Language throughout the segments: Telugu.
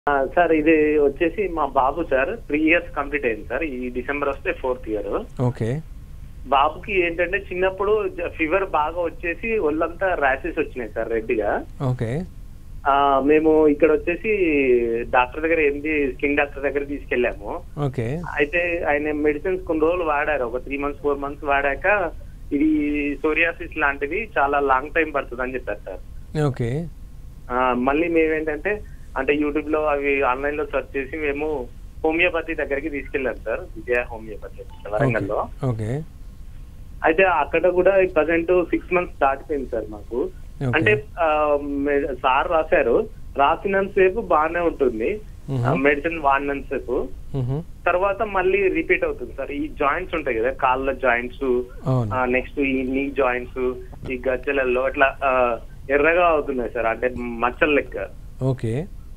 ఆ, సార్ ఇది వచ్చేసి మా బాబు సార్ త్రీ ఇయర్స్ కంప్లీట్ అయింది సార్ ఈ డిసెంబర్ వస్తే ఫోర్త్ ఇయర్ ఓకే బాబుకి ఏంటంటే చిన్నప్పుడు ఫీవర్ బాగా వచ్చేసి ఒళ్ళంతా ర్యాషెస్ వచ్చినాయి సార్ రెడ్డిగా ఓకే ఆ, మేము ఇక్కడ వచ్చేసి డాక్టర్ దగ్గర ఏంటి స్కిన్ డాక్టర్ దగ్గర తీసుకెళ్ళాము ఓకే అయితే ఆయన మెడిసిన్స్ కొన్ని రోజులు వాడారు ఒక త్రీ మంత్స్ ఫోర్ మంత్స్ వాడాక ఇది సోరియాసిస్ లాంటిది చాలా లాంగ్ టైం పడుతుంది అని చెప్పారు సార్ ఓకే ఆ, మళ్ళీ మేమేంటంటే అంటే యూట్యూబ్ లో అవి ఆన్లైన్ లో సెర్చ్ చేసి మేము హోమియోపతి దగ్గరికి తీసుకెళ్ళాం సార్ విజయ హోమియోపతి వరంగల్లో ఓకే అయితే అక్కడ కూడా ప్రజెంట్ సిక్స్ మంత్స్ దాటిపోయింది సార్ మాకు Okay. అంటే ఆ, మె- సార్ రాశారు రాసినంత సేపు బాగానే ఉంటుంది Mhm. మెడిసిన్ వాడినంత సేపు మ్హూ. తర్వాత మళ్ళీ రిపీట్ అవుతుంది సార్ ఈ జాయింట్స్ ఉంటాయి కదా కాళ్ళ జాయింట్స్ అవును నెక్స్ట్ ఈ నీ జాయింట్స్ ఈ గజ్జలలో ఇట్లా ఆ, ఎర్రగా అవుతున్నాయి సార్ అంటే మచ్చల లెక్క ఓకే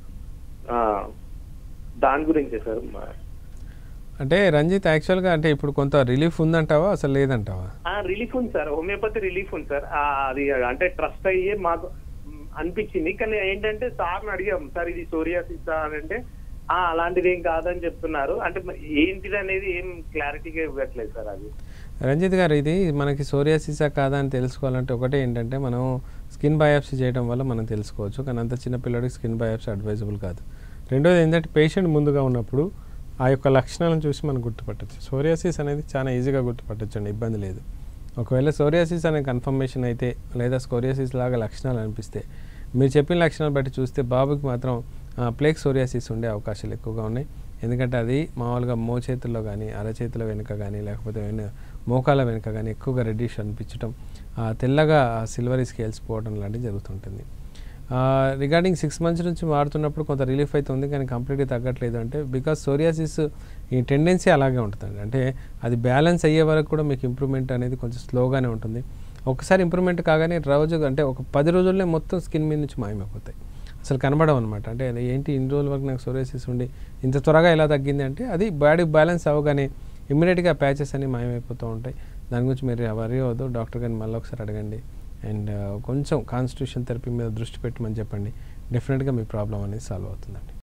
ఆ, దాని గురించే సార్ మా- అంటే రంజిత్ యాక్చువల్గా అంటే ఇప్పుడు కొంత రిలీఫ్ ఉందంటావా అసలు లేదంటావా ఆ రిలీఫ్ ఉంది సార్ హోమియోపతి రిలీఫ్ ఉంది సార్ ఆ, అది అంటే ట్రస్ట్ అయ్యే మాకు మ్, అనిపించింది కానీ ఏంటంటే సార్ని అడిగాం సార్ ఇది సోరియాసిస్ అని అంటే ఆ అలాంటిది ఏం కాదని చెప్తున్నారు అంటే మరి ఏంటిది అనేది ఏం క్లారిటీగా ఇవ్వట్లేదు సార్ అది రంజిత్ గారు ఇది మనకి సోరియాసిసా కాదా అని తెలుసుకోవాలంటే ఒకటే ఏంటంటే మనం స్కిన్ బయాప్సీ చేయడం వల్ల మనం తెలుసుకోవచ్చు కానీ అంత చిన్న పిల్లడికి స్కిన్ బయాప్సీ అడ్వైజబుల్ కాదు రెండోది ఏంటంటే పేషెంట్ ముందుగా ఉన్నప్పుడు ఆ యొక్క లక్షణాలను చూసి మనం గుర్తుపట్టచ్చు సోరియాసిస్ అనేది చాలా ఈజీగా గుర్తుపట్టచ్చు అండి ఇబ్బంది లేదు ఒకవేళ సోరియాసిస్ అనే కన్ఫర్మేషన్ అయితే లేదా సోరియాసిస్ లాగా లక్షణాలు అనిపిస్తే మీరు చెప్పిన లక్షణాలు బట్టి చూస్తే బాబుకి మాత్రం ప్లేక్ సోరియాసిస్ ఉండే అవకాశాలు ఎక్కువగా ఉన్నాయి ఎందుకంటే అది మామూలుగా మోచేతుల్లో కానీ అరచేతుల వెనుక కానీ లేకపోతే వెను మోకాల వెనుక కానీ ఎక్కువగా రెడ్డిష్ అనిపించడం ఆ, తెల్లగా సిల్వరీ స్కేల్స్ పోవడం లాంటివి జరుగుతుంటుంది రిగార్డింగ్ సిక్స్ మంత్స్ నుంచి మారుతున్నప్పుడు కొంత రిలీఫ్ అయితే ఉంది కానీ కంప్లీట్గా తగ్గట్లేదు అంటే బికాస్ సోరియాసిస్ ఈ టెండెన్సీ అలాగే ఉంటుందండి అంటే అది బ్యాలెన్స్ అయ్యే వరకు కూడా మీకు ఇంప్రూవ్మెంట్ అనేది కొంచెం స్లోగానే ఉంటుంది ఒకసారి ఇంప్రూవ్మెంట్ కాగానే రోజు అంటే ఒక పది రోజుల్లో మొత్తం స్కిన్ మీద నుంచి మాయమైపోతాయి అసలు కనబడవు అనమాట అంటే అది ఏంటి ఇన్ని రోజుల వరకు నాకు సోరియాసిస్ ఉండి ఇంత త్వరగా ఎలా తగ్గింది అంటే అది బాడీ బ్యాలెన్స్ అవ్వగానే ఇమ్మీడియట్గా ప్యాచెస్ అన్ని మాయమైపోతూ ఉంటాయి దాని గురించి మీరు వరీ అవ్వద్దు డాక్టర్ గారిని మళ్ళీ ఒకసారి అడగండి అండ్ కొంచెం కాన్స్టిట్యూషన్ థెరపీ మీద దృష్టి పెట్టమని చెప్పండి డెఫినెట్గా మీ ప్రాబ్లం అనేది సాల్వ్ అవుతుందండి